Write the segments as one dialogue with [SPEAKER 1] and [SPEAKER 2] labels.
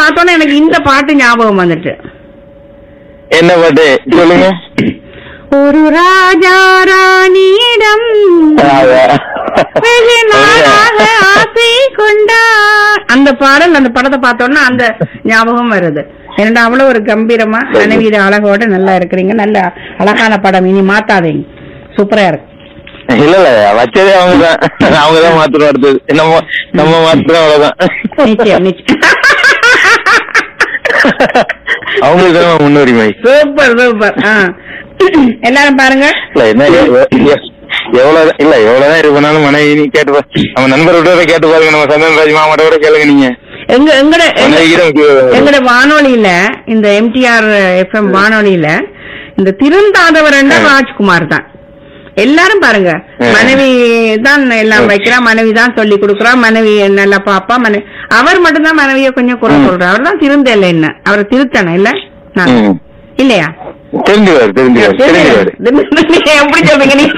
[SPEAKER 1] பார்த்தோன்னே எனக்கு இந்த பாட்டு ஞாபகம் வந்துட்டு
[SPEAKER 2] என்ன பாட்டு சொல்லுங்க
[SPEAKER 1] ஒரு ராஜா ராணியிடம் வெகு நாளாக ஆசை கொண்டார் அந்த பாடல் அந்த படத்தை பார்த்தோன்னா அந்த ஞாபகம் வருது ஏன்னா அவ்வளவு ஒரு கம்பீரமா மனைவியிட அழகோட நல்லா இருக்கிறீங்க நல்ல அழகான படம் இனி மாத்தாதீங்க சூப்பரா இருக்கு
[SPEAKER 2] இல்ல இல்ல வச்சதே அவங்கதான் அவங்கதான் மாத்தணும் அடுத்தது நம்ம நம்ம மாத்திரம் அவ்வளவுதான்
[SPEAKER 1] நிச்சயம் நிச்சயம்
[SPEAKER 2] அவங்களுக்கு தான் முன்னுரிமை
[SPEAKER 1] சூப்பர் சூப்பர் ஆ. எல்லாரும் பாருங்க
[SPEAKER 2] இல்ல என்ன எவ- எவ- எவ்வளவு இல்ல எவ்வளவுதான் இது பண்ணாலும் மனைவி நீ கேட்டு பா- நம்ம நண்பர் விட்டு கேட்டு பாருங்க நம்ம சந்தன் ராஜ் மாமாட்ட கூட கேளுங்க நீங்க
[SPEAKER 1] எங்க எங்கட
[SPEAKER 2] மனைவிக்கு தான் முக்கியம்.
[SPEAKER 1] எங்கட வானொலியில இந்த எம்டிஆர் எஃப்எம் வானொலியில இந்த திருந்தாதவர் ராஜ்குமார் தான் எல்லாரும் பாருங்க
[SPEAKER 2] ம்.
[SPEAKER 1] மனைவி தான் எல்லாம் வைக்கிறா மனைவி தான் சொல்லி கொடுக்குறா மனைவி நல்லா பாப்பா மனைவி அவர் மட்டும்தான் மனைவிய கொஞ்சம் குறை
[SPEAKER 2] ம்.
[SPEAKER 1] சொல்றார் அவர் தான் திருந்த இல்ல என்ன அவரை திருத்தணும் இல்ல நான்.
[SPEAKER 2] ம்.
[SPEAKER 1] இல்லையா
[SPEAKER 2] தெரிஞ்சுவாரு தெரிஞ்சுவாரு தெரிஞ்சுவாரு
[SPEAKER 1] நீங்க எப்படி சொல்றீங்க நீ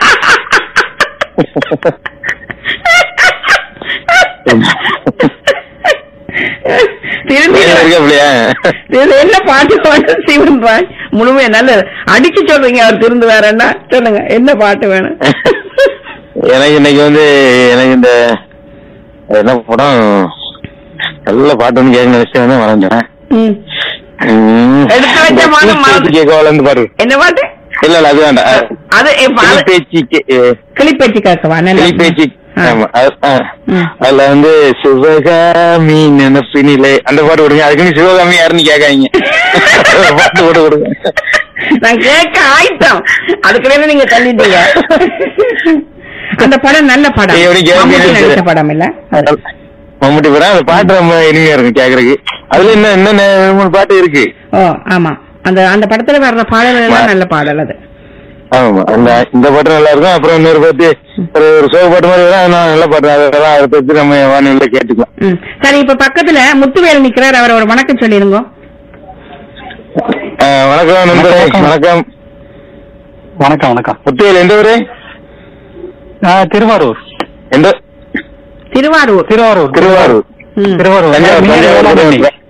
[SPEAKER 1] திருந்தி
[SPEAKER 2] மேல இருக்காப்லையா?
[SPEAKER 1] இது என்ன பாட்டு வேணும் சிவன் பாய் முழுமையா நல்ல அடிச்சு சொல்றீங்க அவர் திருந்து வேறன்னா சொல்லுங்க என்ன பாட்டு வேணும்
[SPEAKER 2] எனக்கு இன்னைக்கு வந்து எனக்கு இந்த என்ன படம் நல்ல பாட்டு ஒன்று கேட்க நினைச்சு வந்து மறந்துட்டேன்
[SPEAKER 1] ம்.
[SPEAKER 2] ம்.
[SPEAKER 1] எடுத்து வச்ச மானம் மறந்து-
[SPEAKER 2] கேட்கவாலன்னு பாரு
[SPEAKER 1] என்ன பாட்டு
[SPEAKER 2] இல்ல இல்ல அது வேண்டாம்
[SPEAKER 1] அது இப்ப அது-
[SPEAKER 2] பேச்சு
[SPEAKER 1] கிளிப்பேச்சு கேட்கவா நல்ல
[SPEAKER 2] பேச்சு
[SPEAKER 1] ஆ.
[SPEAKER 2] ஆமா அது- ஆ.
[SPEAKER 1] ம்.
[SPEAKER 2] அதுல வந்து சிவகாமி நினைப்பினிலே அந்த பாட்டு கொடுங்க அதுக்குன்னு சிவகாமி யாருன்னு கேட்காதீங்க பாட்டு போட்டு கொடுங்க
[SPEAKER 1] நான் கேட்க ஆயிட்டோம் அதுக்குள்ள நீங்க தள்ளிட்டீங்க அந்த படம் நல்ல படம்
[SPEAKER 2] நீ எப்படி கேட்பீங்கன்னு
[SPEAKER 1] மம்முட்டி நடிச்ச
[SPEAKER 2] தெரியல.
[SPEAKER 1] படம் இல்ல அது.
[SPEAKER 2] மம்முட்டி படம் அந்த பாட்டு ரொம்ப இனிமையா இருக்கும் கேக்குறதுக்கு அதுல இன்னும் இன்னும் ரெண்டு மூணு பாட்டு இருக்கு
[SPEAKER 1] ஓ ஆமா அந்த அந்த படத்துல வர்ற பாடல் எல்லாம் நல்ல பாடல் அது
[SPEAKER 2] ஆமா அந்த இந்த பாட்டு நல்லா இருக்கும் அப்புறம் இன்னொரு பாட்டு ஒரு ஒரு சோக பாட்டு மாதிரி வரும் அதெல்லாம் நல்ல பாட்டு அதெல்லாம் அதை பத்தி நம்ம வானொலியில கேட்டுக்கலாம்
[SPEAKER 1] ம். சரி இப்ப பக்கத்துல முத்துவேல் நிக்கிறார் அவர் ஒரு வணக்கம் சொல்லிருங்க
[SPEAKER 2] ஆ, வணக்கம் நண்பரே வணக்கம்
[SPEAKER 3] வணக்கம் வணக்கம்
[SPEAKER 2] முத்துவேல் எந்த ஊரு
[SPEAKER 3] ஆ, திருவாரூர்
[SPEAKER 2] எந்த
[SPEAKER 1] திருவாரூர்
[SPEAKER 3] திருவாரூர்
[SPEAKER 2] திருவாரூர்
[SPEAKER 1] ம்.
[SPEAKER 3] திருவாரூர்
[SPEAKER 2] தஞ்சாவூர்
[SPEAKER 3] நீங்க
[SPEAKER 2] தஞ்சாவூர்
[SPEAKER 3] எவ்வளவு
[SPEAKER 2] திருவாரூர்.
[SPEAKER 3] மணி?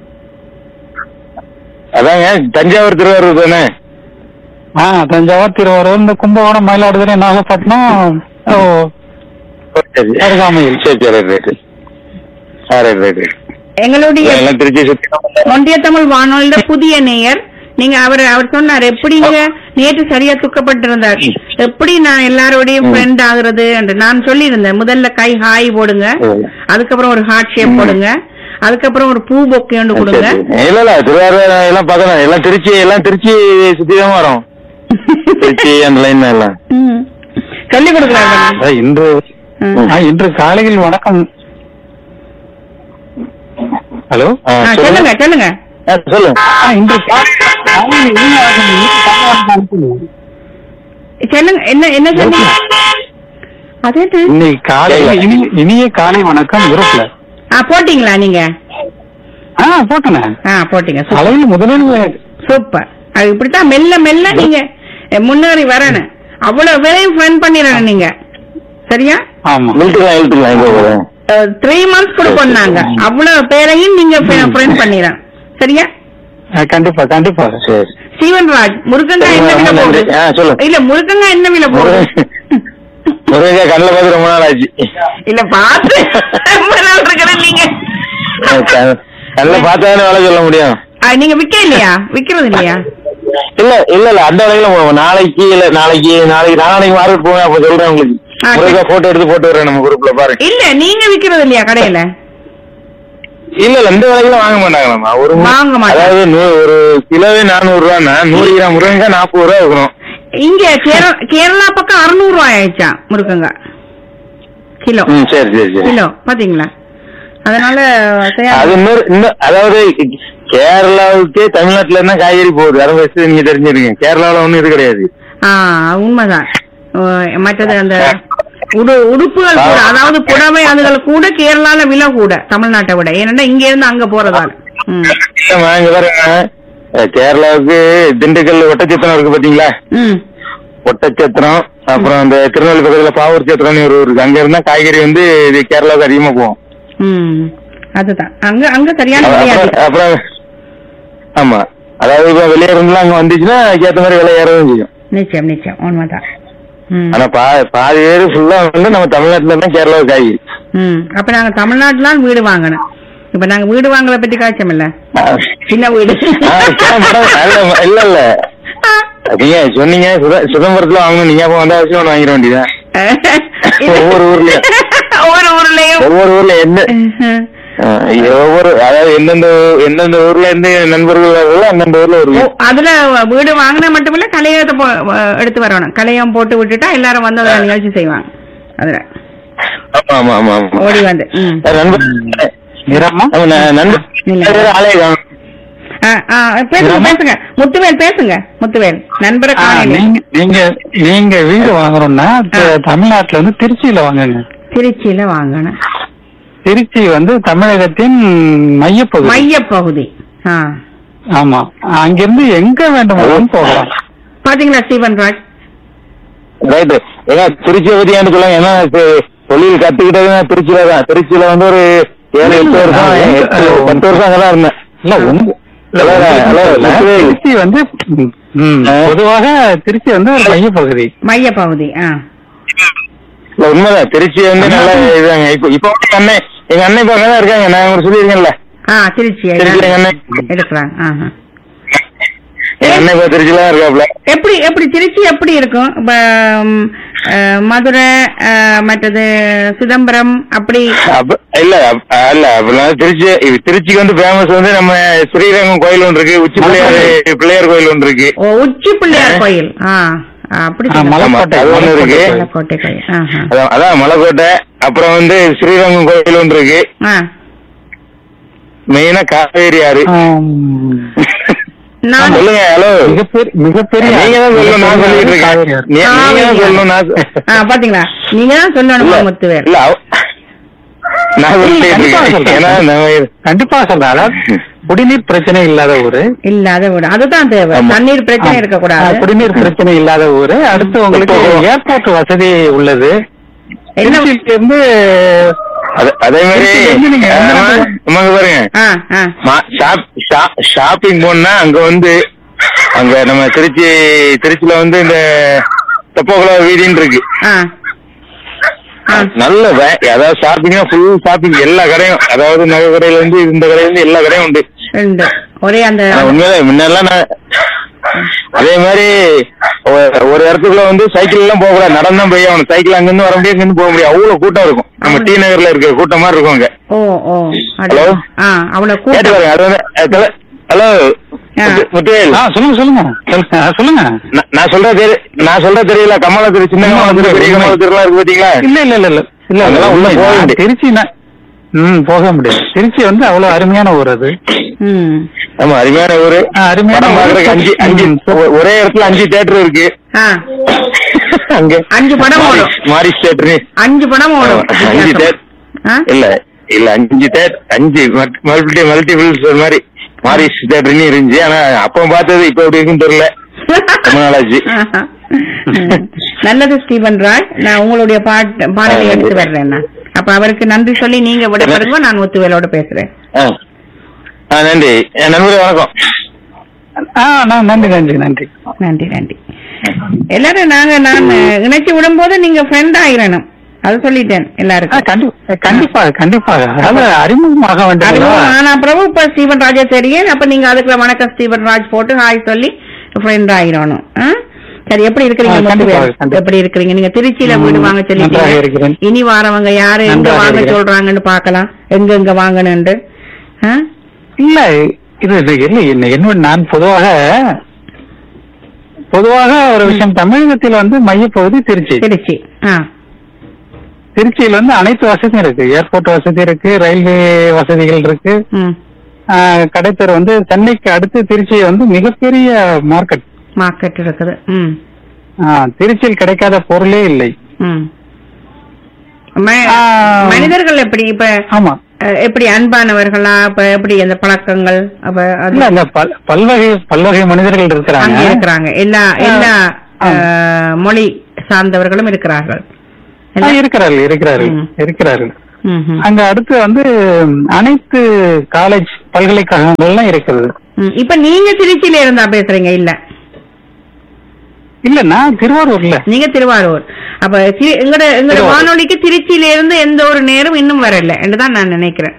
[SPEAKER 2] அதாங்க தஞ்சாவூர் திருவாரூர் தானே
[SPEAKER 3] ஆ தஞ்சாவூர் திருவாரூர் இந்த கும்பகோணம் மயிலாடுதுறை நாகப்பட்டினம் ஓ,
[SPEAKER 2] சரி
[SPEAKER 3] அருகாமையில்.
[SPEAKER 2] சரி சரி ரைட் ஆ ரைட் ரைட்
[SPEAKER 1] எங்களுடைய
[SPEAKER 2] எல்லாம் திருச்சி சுத்தி
[SPEAKER 1] ஒன்றிய தமிழ் வானொலியில புதிய நேயர் நீங்க அவர் அவர் சொன்னார் எப்படிங்க நேற்று சரியா துக்கப்பட்டிருந்தார் எப்படி நான் எல்லாரோடையும் ஃப்ரெண்ட் ஆகுறது என்று நான் சொல்லியிருந்தேன் முதல்ல கை ஹாய் போடுங்க
[SPEAKER 2] ம்.
[SPEAKER 1] அதுக்கப்புறம் ஒரு ஹார்ட் ஷேப்
[SPEAKER 2] ம்.
[SPEAKER 1] போடுங்க அதுக்கப்புறம் ஒரு பூ பொக்கை ஒன்று கொடுங்க
[SPEAKER 2] சரி. இல்ல இல்ல திருவாரூர் எல்லாம் பார்த்தோம் எல்லாம் திருச்சி எல்லாம் திருச்சி சுத்தி தான் வரோம் திருச்சி அந்த லைன் எல்லாம்
[SPEAKER 1] ம். சொல்லி கொடுக்குறாங்க
[SPEAKER 3] ஆ, இன்று
[SPEAKER 1] ம்.
[SPEAKER 3] ஆ, இன்று காலையில் வணக்கம் ஹலோ
[SPEAKER 2] ஆ,
[SPEAKER 1] ஆ, சொல்லுங்க சொல்லுங்க
[SPEAKER 2] ஆ, சொல்லுங்க
[SPEAKER 3] ஆ, இன்று கா- காலையில் இனிய வணக்கம். இன்னைக்கு காலையில் அனுப்புங்க.
[SPEAKER 1] சொல்லுங்க என்ன என்ன சொன்னீங்க அதே இது.
[SPEAKER 3] இன்னைக்கு காலையில் இனிய இனிய காலை வணக்கம் குரூப்ல
[SPEAKER 1] ஆ போட்டீங்களா நீங்க
[SPEAKER 3] ஆ போட்டேனே
[SPEAKER 1] ஆ போட்டீங்க சூப்பர்.
[SPEAKER 3] காலையில் முதலில்
[SPEAKER 1] சூப்பர் அது இப்படித்தான் மெல்ல மெல்ல நீங்க அஹ், முன்னேறி வரணும் அவ்வளவு பேரையும் ஃப்ரெண்ட் பண்ணிடணும் நீங்க சரியா
[SPEAKER 3] ஆமா
[SPEAKER 2] இழுத்துக்கலாம் இழுத்துக்கலாம் எங்க போறேன்
[SPEAKER 1] த்ரீ மந்த்ஸ் கொடுப்போம் நாங்க அவ்வளவு பேரையும் நீங்க ஃப்ரெண்ட் பண்ணிடணும் சரியா
[SPEAKER 3] ஆ, கண்டிப்பா கண்டிப்பா
[SPEAKER 2] சரி
[SPEAKER 1] சீவன்ராஜ் முருகங்காய் என்ன விலை
[SPEAKER 2] ரொம்ப
[SPEAKER 1] போகுது
[SPEAKER 2] நன்றி. ஆ, சொல்லு.
[SPEAKER 1] இல்ல முருகங்காய் என்ன விலை போகுது
[SPEAKER 2] முருகா கண்ணில் பார்த்து ரொம்ப நாள் ஆச்சு
[SPEAKER 1] இல்ல பாத்து ரொம்ப நாள் இருக்கிற நீங்க
[SPEAKER 2] கண்ணில் பார்த்தாதானே வேலை சொல்ல முடியும்
[SPEAKER 1] ஆ, நீங்க விக்க இல்லையா விக்கிறது இல்லையா
[SPEAKER 2] இல்ல இல்ல இல்ல அந்த வேலையில போவோம் நாளைக்கு இல்ல நாளைக்கு நாளைக்கு நாளைக்கு மார்க்கெட் போவேன் அப்ப சொல்றேன் உங்களுக்கு
[SPEAKER 1] ஆ, சரி.
[SPEAKER 2] முருகா போட்டோ எடுத்து போட்டு வரேன் நம்ம குரூப்ல பாருங்க
[SPEAKER 1] இல்ல நீங்க விக்கிறது இல்லையா கடையில
[SPEAKER 2] இல்ல இல்ல இந்த வேலையில வாங்க மாட்டாங்களாமா ஒரு மு-
[SPEAKER 1] வாங்க மாட்டாங்க.
[SPEAKER 2] அதாவது நூ- ஒரு கிலோவே நானூறு ரூபான்னா நூறு கிராம் முருங்கக்காய் நாற்பது ரூபா இருக்கணும்
[SPEAKER 1] இங்க கேர- கேரளா பக்கம் அறுநூறு ரூபாய் ஆயிடுச்சா முருகங்காய் கிலோ
[SPEAKER 2] ம் சரி சரி சரி
[SPEAKER 1] கிலோ பாத்தீங்களா அதனால தயார்
[SPEAKER 2] அது இன்னொரு இன்னும் அதாவது கேரளாவுக்கே தமிழ்நாட்டுல இருந்தா காய்கறி போகுது அதை வச்சு நீங்க தெரிஞ்சிருங்க கேரளாவுல ஒண்ணும் இது கிடையாது
[SPEAKER 1] ஆ உண்மைதான் ஓ, மற்றது அந்த உடு உடுப்புகள் கூட அதாவது புடவை அதுகள் கூட கேரளால விலை கூட தமிழ்நாட்டை விட ஏன்னா இங்க இருந்து அங்க போறதால ம்.
[SPEAKER 2] இல்லம்மா, இங்க பாருங்க அஹ் கேரளாவுக்கு திண்டுக்கல் ஒட்டச்சத்திரம் இருக்கு பாத்தீங்களா
[SPEAKER 1] ம்
[SPEAKER 2] ஒட்டச்சத்திரம் அப்புறம் அந்த திருநெல்வேலி பக்கத்துல பாவூர் சத்திரம்னு ஒரு ஊர் இருக்கு அங்க இருந்தா காய்கறி வந்து இது கேரளாவுக்கு அதிகமா போகும்
[SPEAKER 1] ம் அதுதான் அங்க அங்க சரியான விலை
[SPEAKER 2] அப்புறம்
[SPEAKER 1] அதிகம்.
[SPEAKER 2] அப்புறம் ஆமா அதாவது இப்ப வெளியே இருந்துலாம் அங்க வந்துச்சுன்னா அதுக்கேத்த மாதிரி விலை ஏறவும் செய்யும்
[SPEAKER 1] நிச்சயம் நிச்சயம் உண்மைதான் ம்
[SPEAKER 2] ஆனா பா பாதி பேரு ஃபுல்லா வந்து நம்ம தமிழ்நாட்டுல தான் கேரளாவுக்கு காய்
[SPEAKER 1] ம் அப்ப நாங்க தமிழ்நாட்டுலாம் வீடு வாங்கணும் இப்ப நாங்க வீடு வாங்கல பத்தி காய்ச்சம் இல்ல சின்ன வீடு
[SPEAKER 2] ஆ, கேன் மேடம், இல்ல இல்ல இல்ல நீங்க சொன்னீங்க சுத- சிதம்பரத்துல வாங்கணும் நீங்க அப்ப வந்த அவசியம் ஒண்ணு வாங்கிட வேண்டியதான் ஒவ்வொரு ஊர்லயும்.
[SPEAKER 1] ஒவ்வொரு ஊர்லயும்
[SPEAKER 2] ஒவ்வொரு ஊர்ல என்ன ஆ, ஒவ்வொரு அதாவது எந்தெந்த எந்தெந்த ஊர்ல இருந்து நண்பர்கள் வர்றாங்களோ அந்தந்த ஊர்ல ஒரு
[SPEAKER 1] ஓ,
[SPEAKER 2] வீடு.
[SPEAKER 1] அதுல வீடு வாங்கின மட்டுமில்ல கலையத்தை போ- எடுத்து வரணும் கலையம் போட்டு விட்டுட்டா எல்லாரும் வந்து அதை நிகழ்ச்சி செய்வாங்க அதுல
[SPEAKER 2] ஆமா ஆமா ஆமா ஆமா
[SPEAKER 1] ஓடி வந்து ம்.
[SPEAKER 2] நண்பர்
[SPEAKER 3] நிறமா
[SPEAKER 2] ஆமா, ந- நண்பர்
[SPEAKER 1] இல்ல.
[SPEAKER 2] ஆளே காணும்
[SPEAKER 1] ஆ, ஆ, பேசுங்க பேசுங்க முத்துவேல் பேசுங்க முத்துவேல் நண்பரை
[SPEAKER 3] ஆ,
[SPEAKER 1] காணல
[SPEAKER 3] நீங்க நீங்க நீங்க வீடு வாங்கணும்னா த- தமிழ்நாட்டுல வந்து திருச்சியில வாங்குங்க
[SPEAKER 1] திருச்சியில வாங்கணும்
[SPEAKER 3] திருச்சி வந்து தமிழகத்தின் மையப்பகுதி
[SPEAKER 1] மையப்பகுதி ஆ
[SPEAKER 3] ஆமா அங்கிருந்து எங்க வேண்டுமானாலும் போகலாம்
[SPEAKER 1] பாத்தீங்களா ஸ்டீபன் ராஜ்
[SPEAKER 2] ரைட்டு ஏன்னா திருச்சியை பத்தி ஏன்னு சொல்லுங்க ஏன்னா இப்ப தொழில் கத்துக்கிட்டது நான் திருச்சியில தான் திருச்சியில வந்து ஒரு ஏழு எட்டு வருஷம் எட்டு, பத்து வருஷம் அங்கதான் இருந்தேன்
[SPEAKER 3] இல்ல உங்க இல்ல,
[SPEAKER 2] ஹலோ,
[SPEAKER 3] உங்க
[SPEAKER 2] ஹலோ,
[SPEAKER 3] இல்ல,
[SPEAKER 2] முத்துவேல்.
[SPEAKER 3] திருச்சி வந்து ம், ம்,
[SPEAKER 2] ஆ.
[SPEAKER 3] பொதுவாக திருச்சி வந்து ஒரு மையப்பகுதி
[SPEAKER 1] மையப்பகுதி ஆ
[SPEAKER 2] இல்ல உண்மைதான் திருச்சி வந்து நல்ல இதுதாங்க இப்ப இப்ப வந்து எங்க அண்ணன் எங்க அண்ணன் இப்ப அங்கதான் இருக்காங்க நான் உங்களுக்கு சொல்லியிருக்கேன்ல
[SPEAKER 1] ஆ திருச்சி
[SPEAKER 2] திருச்சி எங்க அண்ணன்
[SPEAKER 1] எடுக்கிறாங்க ஆஹா.
[SPEAKER 2] எங்க அண்ணன் இப்ப திருச்சியில தான் இருக்காப்ல
[SPEAKER 1] எப்படி எப்படி திருச்சி எப்படி இருக்கும் இப்ப ம், அஹ், மதுரை அஹ், மற்றது சிதம்பரம் அப்படி
[SPEAKER 2] அப்ப இல்ல அப்ப- இல்ல அப்படிலாம் திருச்சி இது திருச்சிக்கு வந்து ஃபேமஸ் வந்து நம்ம ஸ்ரீரங்கம் கோயில் ஒன்று இருக்கு உச்சி பிள்ளையார் பிள்ளையார் கோயில் ஒன்று இருக்கு
[SPEAKER 1] ஓ, உச்சி பிள்ளையார் கோயில் ஆ ஆ, அப்படி
[SPEAKER 3] ஆ,
[SPEAKER 1] சொல்லுங்க.
[SPEAKER 3] மலைக்கோட்டை
[SPEAKER 2] அது ஒண்ணு இருக்கு.
[SPEAKER 1] மலைக்கோட்டை கோயில் ஆஹா.
[SPEAKER 2] அதான் அதான் மலைக்கோட்டை அப்புறம் வந்து ஸ்ரீரங்கம் கோயில் ஒன்று இருக்கு
[SPEAKER 1] ஆ
[SPEAKER 2] மெயினா காவேரி ஆறு
[SPEAKER 3] ஆம்.
[SPEAKER 1] நான்
[SPEAKER 2] சொல்லுங்க ஹலோ
[SPEAKER 3] மிகப்பெரிய மிகப்பெரிய
[SPEAKER 2] நீங்க தான் சொல்லணும் நான் சொல்லிட்டு
[SPEAKER 3] காவேரி
[SPEAKER 2] இருக்கேன்
[SPEAKER 3] ஆறு.
[SPEAKER 2] நீ- நீங்க தான் சொல்லணும் நான்
[SPEAKER 1] ஆ பாத்தீங்களா நீங்க தான் சொல்லணும்
[SPEAKER 2] இல்ல,
[SPEAKER 1] முத்துவேல்
[SPEAKER 2] இல்ல அவ- நான் சொல்லிட்டு
[SPEAKER 3] கண்டிப்பா
[SPEAKER 2] இருக்கேன்
[SPEAKER 3] சொல்றேன்.
[SPEAKER 2] ஏன்னா நம்ம
[SPEAKER 3] கண்டிப்பா சொல்றேன் அதாவது குடிநீர் பிரச்சனை இல்லாத ஊரு
[SPEAKER 1] இல்லாத வீடு அதுதான் தேவை
[SPEAKER 2] ஆமா.
[SPEAKER 1] தண்ணீர் பிரச்சனை
[SPEAKER 3] ஆ,
[SPEAKER 1] இருக்கக்கூடாது
[SPEAKER 3] குடிநீர் பிரச்சனை இல்லாத ஊரு அடுத்து உங்களுக்கு
[SPEAKER 2] இப்போ-
[SPEAKER 3] ஏர்போர்ட் வசதி உள்ளது
[SPEAKER 1] என்ன
[SPEAKER 3] திருச்சியில இருந்து
[SPEAKER 2] அது- அதே மாதிரி
[SPEAKER 3] திருச்சியில இருந்து நீங்க எந்த
[SPEAKER 2] ஆமா,
[SPEAKER 3] இடத்துல-
[SPEAKER 2] ஆமாங்க பாருங்க
[SPEAKER 1] ஆ ஆ
[SPEAKER 2] மா- ஷாப் ஷா- ஷாப்பிங் போனா அங்க வந்து அங்க நம்ம திருச்சி திருச்சியில வந்து இந்த தெப்பகுள வீதின்னு இருக்கு
[SPEAKER 1] ஆ ஆ
[SPEAKER 2] நல்ல வே- அதாவது ஷாப்பிங்னா ஃபுல் ஷாப்பிங் எல்லா கடையும் அதாவது நகை கடையில இருந்து இந்த கடையில இருந்து எல்லா கடையும் உண்டு
[SPEAKER 1] ரெண்டு ஒரே அந்த
[SPEAKER 2] ஆனா உண்மையிலே முன்னெல்லாம் நான் அதே மாதிரி ஒ- ஒரு இடத்துக்குள்ள வந்து சைக்கிள் எல்லாம் போக கூடாது நடந்தான் போய் அவன் சைக்கிள் அங்கிருந்து வர முடியாது இங்கிருந்து போக முடியாது அவ்வளவு கூட்டம் இருக்கும் நம்ம டி நகர்ல இருக்கிற கூட்டம் மாதிரி இருக்கும் அங்க
[SPEAKER 1] ஓ ஓ அது-
[SPEAKER 2] ஹலோ?
[SPEAKER 1] ஆ அவ்வளவு
[SPEAKER 2] கேட்டு
[SPEAKER 1] கூட்டம்
[SPEAKER 2] பாருங்க அது வந்து அது தல- ஹலோ
[SPEAKER 1] ஆ.
[SPEAKER 2] முத்து- முத்துவேல்
[SPEAKER 3] ஆ, சொல்லுங்க சொல்லுங்க சொல்லுங்க. ஆ, சொல்லுங்க
[SPEAKER 2] நான் நான் சொல்ற தெரி நான் சொல்ற தெரியல கமலாத்திரி சின்ன கமலாத்திரி பெரிய கமலாத்திரி எல்லாம் இருக்கு பாத்தீங்களா
[SPEAKER 3] இல்ல இல்ல இல்ல இல்ல இல்ல
[SPEAKER 2] அதெல்லாம் உள்ள
[SPEAKER 3] உண்மை.
[SPEAKER 2] போக
[SPEAKER 3] நான்
[SPEAKER 2] முடியாது.
[SPEAKER 3] திருச்சி நான் ம் போக முடியாது திருச்சி வந்து அவ்வளவு அருமையான ஊர் அது
[SPEAKER 1] ம்
[SPEAKER 2] ஆமா அருமையான ஊரு
[SPEAKER 3] ஆ, அருமையான
[SPEAKER 2] படம்
[SPEAKER 3] ஊரு.
[SPEAKER 2] பாக்குறதுக்கு அஞ்சு அஞ்சு
[SPEAKER 3] ம்.
[SPEAKER 2] ஒ- ஒரே இடத்துல அஞ்சு தியேட்டர் இருக்கு
[SPEAKER 1] ஆ
[SPEAKER 2] அங்க
[SPEAKER 1] அஞ்சு படம்
[SPEAKER 2] மாரி-
[SPEAKER 1] ஓடும்.
[SPEAKER 2] மாரிஸ் தியேட்டர்
[SPEAKER 1] அஞ்சு படம் ஓடும்
[SPEAKER 2] அஞ்சு
[SPEAKER 1] வித்தியாசம்.
[SPEAKER 2] தேட்
[SPEAKER 1] ஆ?
[SPEAKER 2] இல்ல இல்ல அஞ்சு தேட் அஞ்சு மல்டி மல்டிபிள்ஸ் மாதிரி மாரிஸ் தேட்டர்னு இருந்துச்சு ஆனா அப்ப பார்த்தது இப்ப எப்படி இருக்குன்னு தெரியல ரொம்ப நாளாச்சு
[SPEAKER 1] ம். நல்லது ஸ்டீபன் ராஜ் நான் உங்களுடைய பாட்டு பாடலை எடுத்து வர்றேன் நான். அப்ப அவருக்கு நன்றி சொல்லி நீங்க விடப்படுங்க நான் முத்துவேலோட பேசுறேன்
[SPEAKER 2] ஆ. ஆ, நன்றி என் நண்பரே வணக்கம்
[SPEAKER 3] ஆ நான் நன்றி நன்றி நன்றி
[SPEAKER 1] நன்றி நன்றி எல்லாரும் நாங்க நான் இணைச்சு விடும்போது நீங்க ஃப்ரெண்ட் ஆயிரணும் அது சொல்லிட்டேன்
[SPEAKER 3] ஆ,
[SPEAKER 1] எல்லாருக்கும்
[SPEAKER 3] கண்டி- கண்டிப்பாக கண்டிப்பாக அதாவது அறிமுகமாக வேண்டும்
[SPEAKER 1] அறிமுகம்
[SPEAKER 3] அல்லவா?
[SPEAKER 1] ஆனா பிரபு இப்ப ஸ்டீபன் ராஜா தெரியும் அப்ப நீங்க அதுக்குள்ள வணக்கம் ஸ்டீபன் ராஜ் போட்டு ஹாய் சொல்லி ஃப்ரெண்ட் ஆயிரணும் ஆ? சரி எப்படி இருக்கிறீங்க
[SPEAKER 3] ஆ, கண்டிப்பா,
[SPEAKER 1] முத்துவேல்?
[SPEAKER 3] கண்டிப்பா.
[SPEAKER 1] எப்படி இருக்கிறீங்க நீங்க திருச்சியில
[SPEAKER 3] ம்,
[SPEAKER 1] வீடு வாங்க
[SPEAKER 3] நன்றாக
[SPEAKER 1] சொல்லிட்டீங்க
[SPEAKER 3] இருக்கிறேன்.
[SPEAKER 1] இனி வாரவங்க யாரு எங்க
[SPEAKER 3] நன்றாக
[SPEAKER 1] வாங்க
[SPEAKER 3] இருக்கிறேன்.
[SPEAKER 1] சொல்றாங்கன்னு பாக்கலாம் எங்க எங்க வாங்கணும்னு ஆ?
[SPEAKER 3] இல்ல இது இது இல்லை என்ன என்னோட நான் பொதுவாக பொதுவாக ஒரு விஷயம் தமிழகத்தில் வந்து மையப்பகுதி திருச்சி
[SPEAKER 1] திருச்சி ஆ
[SPEAKER 3] திருச்சியில் வந்து அனைத்து வசதியும் இருக்கு ஏர்போர்ட் வசதி இருக்கு ரயில்வே வசதிகள் இருக்கு
[SPEAKER 1] ம்
[SPEAKER 3] ஆஹ், கடைத்தெரு வந்து சென்னைக்கு அடுத்து திருச்சி வந்து மிகப்பெரிய மார்க்கெட்
[SPEAKER 1] மார்க்கெட் இருக்குது ம்
[SPEAKER 3] திருச்சியில் கிடைக்காத பொருளே இல்லை
[SPEAKER 1] ம் ம-
[SPEAKER 3] ஆ.
[SPEAKER 1] மனிதர்கள் எப்படி இப்ப
[SPEAKER 3] ஆமா
[SPEAKER 1] அஹ், எப்படி அன்பானவர்களா இப்ப எப்படி அந்த பழக்கங்கள் அப்ப அது
[SPEAKER 3] இல்ல இந்த பல்- பல்வகை பல்வகை மனிதர்கள்
[SPEAKER 1] அங்க
[SPEAKER 3] இருக்கிறாங்க
[SPEAKER 1] இருக்கிறாங்க எல்லா எல்லா
[SPEAKER 3] ஆ.
[SPEAKER 1] அஹ், மொழி சார்ந்தவர்களும் இருக்கிறார்கள்
[SPEAKER 3] ஆ, இருக்கிறார்கள் இருக்கிறார்கள்
[SPEAKER 1] ம்.
[SPEAKER 3] இருக்கிறார்கள்
[SPEAKER 1] ம்ஹும்.
[SPEAKER 3] அங்க அடுத்து வந்து அனைத்து காலேஜ் பல்கலைக்கழகங்கள்லாம் இருக்கிறது
[SPEAKER 1] ம். இப்ப நீங்க திருச்சியில இருந்தா பேசுறீங்க இல்ல
[SPEAKER 3] இல்ல நான் திருவாரூர்ல
[SPEAKER 1] நீங்க திருவாரூர் அப்ப தி- எங்கட எங்கட
[SPEAKER 3] திருவாரூர்.
[SPEAKER 1] வானொலிக்கு திருச்சியில இருந்து எந்த ஒரு நேரம் இன்னும் வரல என்றுதான் நான் நினைக்கிறேன்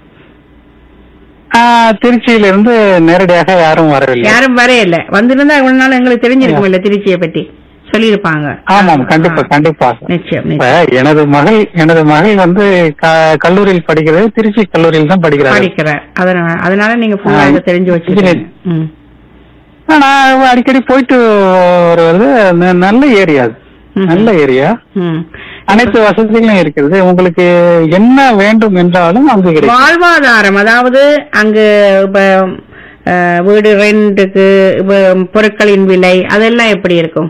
[SPEAKER 3] ஆஹ், திருச்சியில இருந்து நேரடியாக யாரும் வரவில்லை
[SPEAKER 1] யாரும் வரையில வந்திருந்தா இவ்வளவு நாள் எங்களுக்கு தெரிஞ்சிருக்கும் இல்ல திருச்சியை பத்தி சொல்லியிருப்பாங்க
[SPEAKER 3] ஆமாம் கண்டிப்பா
[SPEAKER 1] ஆ.
[SPEAKER 3] கண்டிப்பாக
[SPEAKER 1] நிச்சயம்
[SPEAKER 3] இப்ப
[SPEAKER 1] நிச்சயம்
[SPEAKER 3] எனது மகள் எனது மகள் வந்து க- கல்லூரியில் படிக்கிறது திருச்சி கல்லூரியில் தான் படிக்கிறார்
[SPEAKER 1] படிக்கிறார் அதனால அதனால நீங்க ஃபுல்லா
[SPEAKER 3] ஆ.
[SPEAKER 1] இதை தெரிஞ்சு வச்சிருக்கீங்க ம்.
[SPEAKER 3] நான் அடிக்கடி போயிட்டு வருவது ந- நல்ல ஏரியா அது
[SPEAKER 1] ம்ஹும்.
[SPEAKER 3] நல்ல ஏரியா
[SPEAKER 1] ம்.
[SPEAKER 3] அனைத்து வசதிகளும் இருக்கிறது உங்களுக்கு என்ன வேண்டும் என்றாலும் அங்கு கிடைக்கும்
[SPEAKER 1] வாழ்வாதாரம் அதாவது அங்கு இப்ப அஹ், வீடு ரெண்டுக்கு இப்ப பொருட்களின் விலை அதெல்லாம் எப்படி இருக்கும்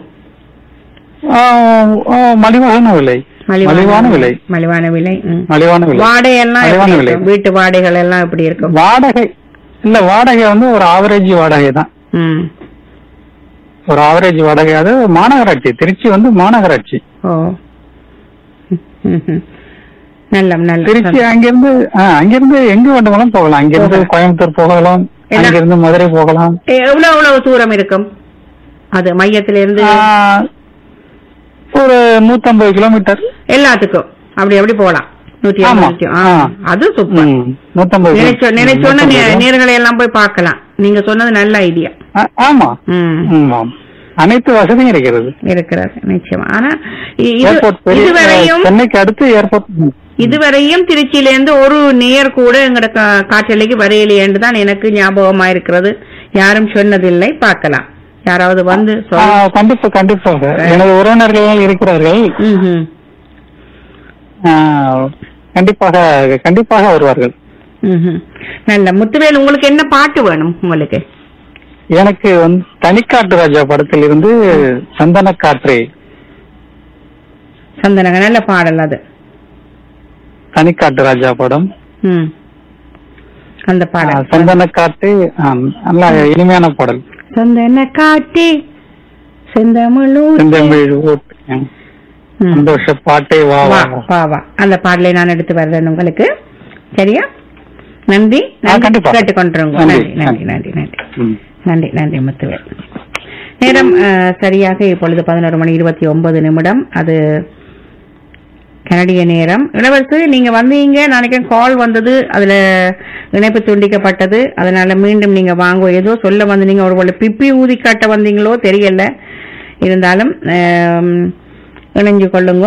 [SPEAKER 3] ஆஹ், ஆஹ், மலிவான விலை மலிவான விலை
[SPEAKER 1] மலிவான விலை ம்.
[SPEAKER 3] மலிவான விலை
[SPEAKER 1] வாடகை எல்லாம்
[SPEAKER 3] மலிவான
[SPEAKER 1] எப்படி
[SPEAKER 3] விலை
[SPEAKER 1] இருக்கும்? வீட்டு வாடகைகள் எல்லாம் எப்படி இருக்கும்
[SPEAKER 3] வாடகை இல்ல வாடகை வந்து ஒரு ஆவரேஜ் வாடகை தான்
[SPEAKER 1] ம்.
[SPEAKER 3] ஒரு ஆவரேஜ் வாடகை அது மாநகராட்சி திருச்சி வந்து மாநகராட்சி
[SPEAKER 1] ஓ ம்ஹும். நல்ல நல்ல
[SPEAKER 3] திருச்சி அங்கிருந்து ஆஹ், அங்கிருந்து எங்க வேண்டுமானாலும் போகலாம் அங்கிருந்து
[SPEAKER 1] போகலாம்.
[SPEAKER 3] கோயம்புத்தூர் போகலாம்
[SPEAKER 1] என்ன?
[SPEAKER 3] அங்கிருந்து மதுரை போகலாம்
[SPEAKER 1] எ- எவ்வளவு எவ்வளவு தூரம் இருக்கும் அது மையத்திலிருந்து
[SPEAKER 3] ஆஹ், ஒரு நூத்தம்பது கிலோமீட்டர்
[SPEAKER 1] எல்லாத்துக்கும் அப்படி அப்படி போலாம் நூத்தி
[SPEAKER 3] ஆமா.
[SPEAKER 1] ஐம்பது ஆ,
[SPEAKER 3] ஆ.
[SPEAKER 1] அது சூப்பர்
[SPEAKER 3] ம், நூத்தம்பது
[SPEAKER 1] நினைச்சோ
[SPEAKER 3] கிலோமீட்டர்.
[SPEAKER 1] நினைச்சோன்னு
[SPEAKER 3] நூத்தம்பது கிலோ-
[SPEAKER 1] நேர்களை எல்லாம் போய் பார்க்கலாம் நீங்க சொன்னது நல்ல ஐடியா
[SPEAKER 3] ஆ- ஆமா
[SPEAKER 1] ம்
[SPEAKER 3] ஆமாம் அனைத்து வசதியும் இருக்கிறது
[SPEAKER 1] இருக்கிறது நிச்சயமா ஆனா இ- இது-
[SPEAKER 3] ஏர்போர்ட் பெரிய
[SPEAKER 1] இதுவரையும்
[SPEAKER 3] சென்னைக்கு அடுத்து ஏர்போர்ட் ம்.
[SPEAKER 1] இதுவரையும் திருச்சியில இருந்து ஒரு நேர் கூட எங்கட கா- காற்றலைக்கு வரையிலேன்னு தான் எனக்கு ஞாபகமா இருக்கிறது யாரும் சொன்னதில்லை பார்க்கலாம் யாராவது வந்து
[SPEAKER 3] ஆ,
[SPEAKER 1] சொல்ல
[SPEAKER 3] கண்டிப்பா கண்டிப்பாக எனது உறவினர்கள் இருக்கிறார்கள்
[SPEAKER 1] ம்ஹும்.
[SPEAKER 3] ஆ, கண்டிப்பாக கண்டிப்பாக வருவார்கள்
[SPEAKER 1] ம்ஹும். நல்ல முத்துவேல் உங்களுக்கு என்ன பாட்டு வேணும் உங்களுக்கு
[SPEAKER 3] எனக்கு வந்து தனிக்காட்டு ராஜா படத்தில் இருந்து சந்தன காற்றே
[SPEAKER 1] சந்தனங்க நல்ல பாடல் அது
[SPEAKER 3] தனிக்காட்டு ராஜா படம்
[SPEAKER 1] ம் அந்த
[SPEAKER 3] ஆ,
[SPEAKER 1] பாடல்
[SPEAKER 3] சந்தன காற்று ஆ, நல்ல இனிமையான பாடல்
[SPEAKER 1] சந்தன காட்டி செந்தமிழூர்
[SPEAKER 3] செந்தமிழ் ஊட்டு. ம்.
[SPEAKER 1] ம்.
[SPEAKER 3] சந்தோஷ பாட்டே வா
[SPEAKER 1] வா
[SPEAKER 3] வா
[SPEAKER 1] வா வா அந்த பாடலை நான் எடுத்து வருவேன் உங்களுக்கு சரியா நன்றி
[SPEAKER 3] ஆ,
[SPEAKER 1] நன்றி
[SPEAKER 3] கண்டிப்பா.
[SPEAKER 1] கேட்டுக்கொண்டிருங்க
[SPEAKER 3] நன்றி.
[SPEAKER 1] நன்றி நன்றி நன்றி நன்றி
[SPEAKER 3] ம்.
[SPEAKER 1] நன்றி நன்றி முத்துவேல் நேரம் அஹ், சரியாக இப்பொழுது பதினோரு மணி இருபத்தி ஒன்பது நிமிடம் அது கனடிய நேரம் இளவரசு நீங்க வந்தீங்க நாளைக்கு கால் வந்தது அதுல இணைப்பு துண்டிக்கப்பட்டது அதனால மீண்டும் நீங்க வாங்க ஏதோ சொல்ல வந்து நீங்க ஒரு பிப்பி ஊதி காட்ட வந்தீங்களோ தெரியல இருந்தாலும் ஆம், இணைஞ்சு கொள்ளுங்க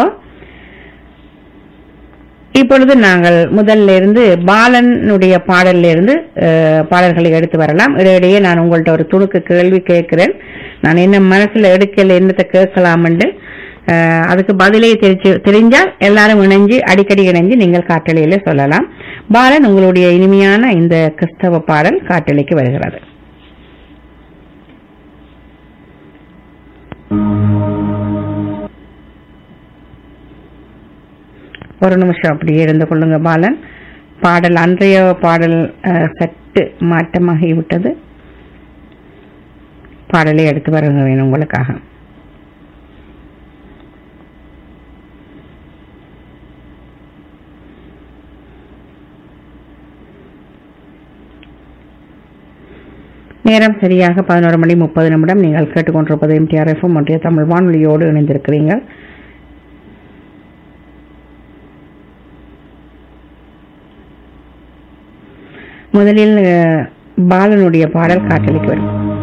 [SPEAKER 1] இப்பொழுது நாங்கள் முதல்ல இருந்து பாலனுடைய பாடல்ல இருந்து அஹ், பாடல்களை எடுத்து வரலாம் இடையிடையே நான் உங்கள்ட்ட ஒரு துணுக்கு கேள்வி கேட்கிறேன் நான் என்ன மனசுல எடுக்கல என்னத்தை கேட்கலாம்னு அஹ், அதுக்கு பதிலே தெரிஞ்சு தெரிஞ்சால் எல்லாரும் இணைஞ்சு அடிக்கடி இணைஞ்சு நீங்கள் காட்டலையில சொல்லலாம் பாலன் உங்களுடைய இனிமையான இந்த கிறிஸ்தவ பாடல் காட்டலைக்கு வருகிறது ஒரு நிமிஷம் அப்படியே இருந்து கொள்ளுங்க பாலன் பாடல் அன்றைய பாடல் அஹ், சற்று மாற்றமாகிவிட்டது பாடலை எடுத்து வருங்க வேணும் உங்களுக்காக நேரம் சரியாக பதினோரு மணி முப்பது நிமிடம் நீங்கள் கேட்டுக்கொண்டிருப்பது எம்டிஆர் எஃப்எம் ஒன்றிய தமிழ் வானொலியோடு இணைந்திருக்கிறீர்கள் முதலில் அஹ், பாலனுடைய பாடல் காற்றலிக்கு வரும்